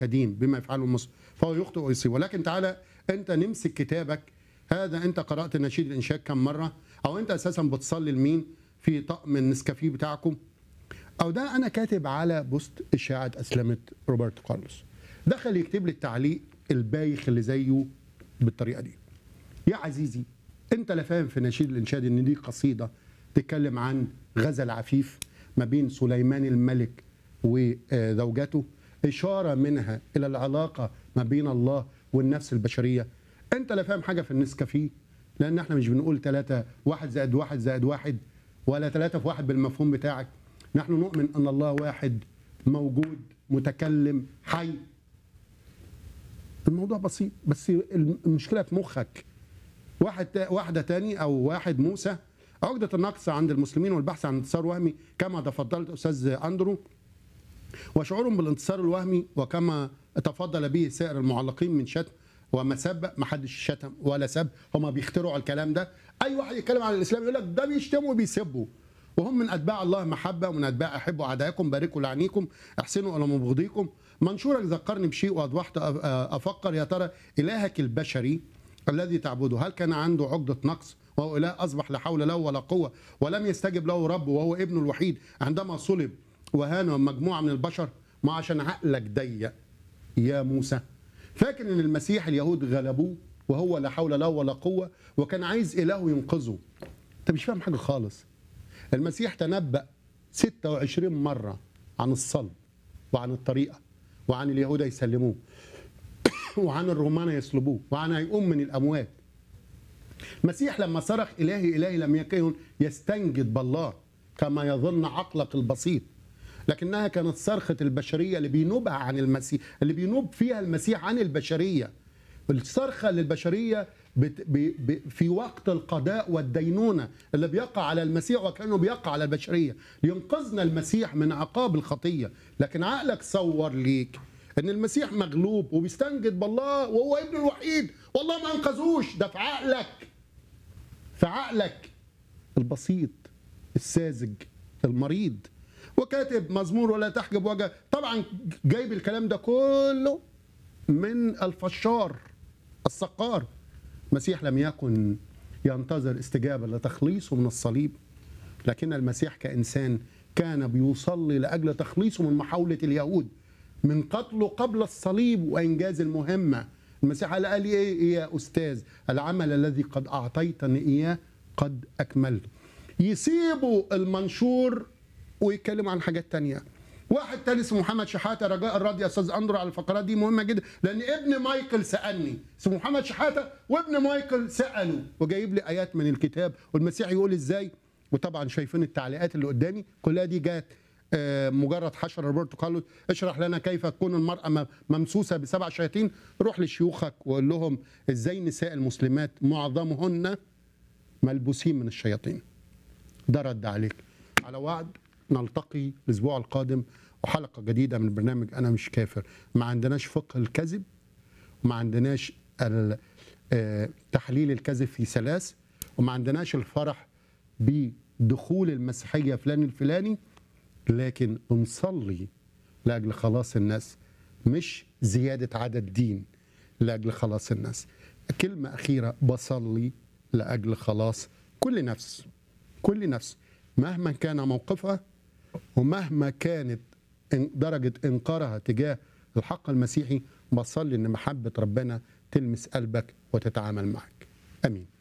كدين بما يفعله مصر فهو يخطئ ويصيب ولكن تعالى انت نمسك كتابك هذا انت قرات نشيد الانشاد كم مره او انت اساسا بتصلي لمين في طقم النسكافيه بتاعكم او ده انا كاتب على بوست اشاعه اسلمه روبرتو كارلوس دخل يكتب لي التعليق البايخ اللي زيه بالطريقه دي يا عزيزي انت لا فاهم في نشيد الانشاد ان دي قصيده تتكلم عن غزل عفيف ما بين سليمان الملك وزوجته اشاره منها الى العلاقه ما بين الله والنفس البشريه انت لا فاهم حاجه في النسكافيه لان احنا مش بنقول ثلاثة واحد زائد واحد زائد واحد ولا ثلاثة في واحد بالمفهوم بتاعك نحن نؤمن ان الله واحد موجود متكلم حي الموضوع بسيط بس المشكله في مخك واحد تا واحده تاني او واحد موسى عقدة النقص عند المسلمين والبحث عن انتصار وهمي كما تفضلت استاذ اندرو وشعورهم بالانتصار الوهمي وكما تفضل به سائر المعلقين من شتم ومسب ما حدش شتم ولا سب هم بيخترعوا الكلام ده اي واحد يتكلم عن الاسلام يقول لك ده بيشتموا وبيسبوا وهم من اتباع الله محبه ومن اتباع احبوا اعدائكم باركوا لعنيكم احسنوا الى مبغضيكم منشورك ذكرني بشيء واضحت افكر يا ترى الهك البشري الذي تعبده هل كان عنده عقده نقص وهو اله اصبح لا حول له ولا قوه ولم يستجب له رب وهو ابنه الوحيد عندما صلب وهان مجموعه من البشر ما عشان عقلك ضيق يا موسى فاكر ان المسيح اليهود غلبوه وهو لا حول له ولا قوه وكان عايز اله ينقذه انت مش فاهم حاجه خالص المسيح تنبأ 26 مره عن الصلب وعن الطريقه وعن اليهود يسلموه وعن الرومان يصلبوه وعن هيقوم من الاموات المسيح لما صرخ الهي الهي لم يكن يستنجد بالله كما يظن عقلك البسيط لكنها كانت صرخة البشرية اللي بينوبها عن المسيح اللي بينوب فيها المسيح عن البشرية الصرخة للبشرية بت ب ب في وقت القضاء والدينونة اللي بيقع على المسيح وكأنه بيقع على البشرية لينقذنا المسيح من عقاب الخطية لكن عقلك صور ليك ان المسيح مغلوب وبيستنجد بالله وهو ابنه الوحيد والله ما انقذوش ده في عقلك في عقلك البسيط الساذج المريض وكاتب مزمور ولا تحجب وجه طبعا جايب الكلام ده كله من الفشار السقار المسيح لم يكن ينتظر استجابه لتخليصه من الصليب لكن المسيح كانسان كان بيصلي لاجل تخليصه من محاوله اليهود من قتله قبل الصليب وانجاز المهمه المسيح قال لي ايه يا استاذ العمل الذي قد اعطيتني اياه قد اكملته يسيبوا المنشور ويتكلموا عن حاجات تانية واحد تاني اسمه محمد شحاته رجاء الرد يا استاذ اندرو على الفقرات دي مهمه جدا لان ابن مايكل سالني اسمه محمد شحاته وابن مايكل سالوا وجايب لي ايات من الكتاب والمسيح يقول ازاي وطبعا شايفين التعليقات اللي قدامي كلها دي جات مجرد حشر روبرتو كارلوس اشرح لنا كيف تكون المرأة ممسوسة بسبع شياطين روح لشيوخك وقول لهم ازاي نساء المسلمات معظمهن ملبوسين من الشياطين ده رد عليك على وعد نلتقي الاسبوع القادم وحلقه جديده من برنامج انا مش كافر ما عندناش فقه الكذب وما عندناش تحليل الكذب في ثلاث وما عندناش الفرح بدخول المسيحيه فلان الفلاني لكن نصلي لاجل خلاص الناس مش زياده عدد دين لاجل خلاص الناس كلمه اخيره بصلي لاجل خلاص كل نفس كل نفس مهما كان موقفها ومهما كانت درجة إنكارها تجاه الحق المسيحي بصلي إن محبة ربنا تلمس قلبك وتتعامل معك آمين